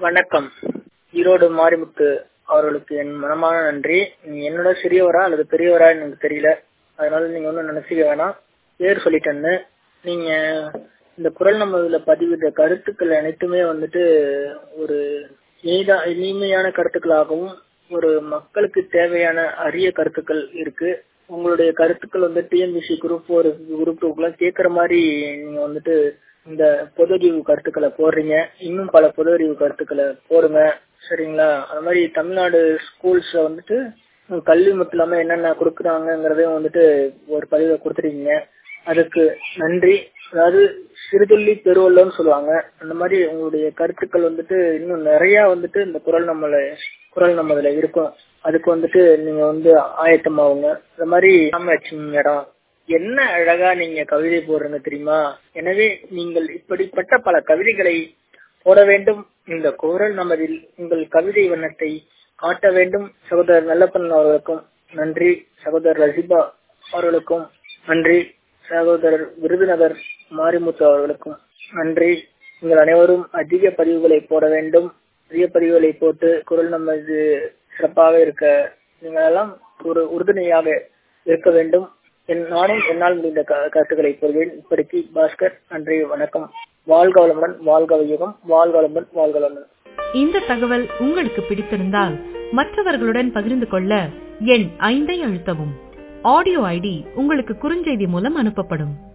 வணக்கம் ஈரோடு மாரிமுத்து அவர்களுக்கு என் மனமான நன்றி நீங்க என்னோட சிறியவரா அல்லது பெரியவரா எனக்கு தெரியல அதனால நீங்க ஒன்றும் நினைச்சுக்க வேணாம் பேர் சொல்லிட்டேன்னு நீங்க இந்த குரல் நம்ம பதிவிட்ட கருத்துக்கள் அனைத்துமே வந்துட்டு ஒரு இனிதா இனிமையான கருத்துக்களாகவும் ஒரு மக்களுக்கு தேவையான அரிய கருத்துக்கள் இருக்கு உங்களுடைய கருத்துக்கள் வந்து டிஎன்பிசி குரூப் ஒரு குரூப் டூக்குலாம் கேட்கற மாதிரி நீங்க வந்துட்டு இந்த பொது அறிவு கருத்துக்களை போடுறீங்க இன்னும் பல பொது அறிவு கருத்துக்களை போடுங்க சரிங்களா அது மாதிரி தமிழ்நாடு ஸ்கூல்ஸ்ல வந்துட்டு கல்வி மட்டும் இல்லாம என்னென்ன கொடுக்குறாங்கிறதையும் வந்துட்டு ஒரு பதிவை கொடுத்துருக்கீங்க அதுக்கு நன்றி அதாவது சிறுதுள்ளி பெருவல்லன்னு சொல்லுவாங்க அந்த மாதிரி உங்களுடைய கருத்துக்கள் வந்துட்டு இன்னும் நிறைய வந்துட்டு இந்த குரல் நம்மள குரல் நம்மதுல இருக்கும் அதுக்கு வந்துட்டு நீங்க வந்து ஆயத்தமாவுங்க இந்த மாதிரி ராமலட்சுமி மேடம் என்ன அழகா நீங்க கவிதை போடுறீங்க தெரியுமா எனவே நீங்கள் இப்படிப்பட்ட பல கவிதைகளை போட வேண்டும் இந்த குரல் நமதில் உங்கள் கவிதை வண்ணத்தை காட்ட வேண்டும் சகோதரர் நல்லப்பன் அவர்களுக்கும் நன்றி சகோதரர் ரசிபா அவர்களுக்கும் நன்றி சகோதரர் விருதுநகர் மாரிமுத்து அவர்களுக்கும் நன்றி நீங்கள் அனைவரும் அதிக பதிவுகளை போட வேண்டும் அதிக பதிவுகளை போட்டு குரல் நமது சிறப்பாக இருக்க நீங்கள் எல்லாம் ஒரு உறுதுணையாக இருக்க வேண்டும் நானும் என்னால் முடிந்த கருத்துக்களை போடுவேன் இப்படிக்கு பாஸ்கர் நன்றி வணக்கம் வாழ்க வளமுடன் வாழ்க வையகம் வாழ்க வளமுடன் வாழ்க வளமுடன் இந்த தகவல் உங்களுக்கு பிடித்திருந்தால் மற்றவர்களுடன் பகிர்ந்து கொள்ள எண் ஐந்தை அழுத்தவும் ஆடியோ ஐடி உங்களுக்கு குறுஞ்செய்தி மூலம் அனுப்பப்படும்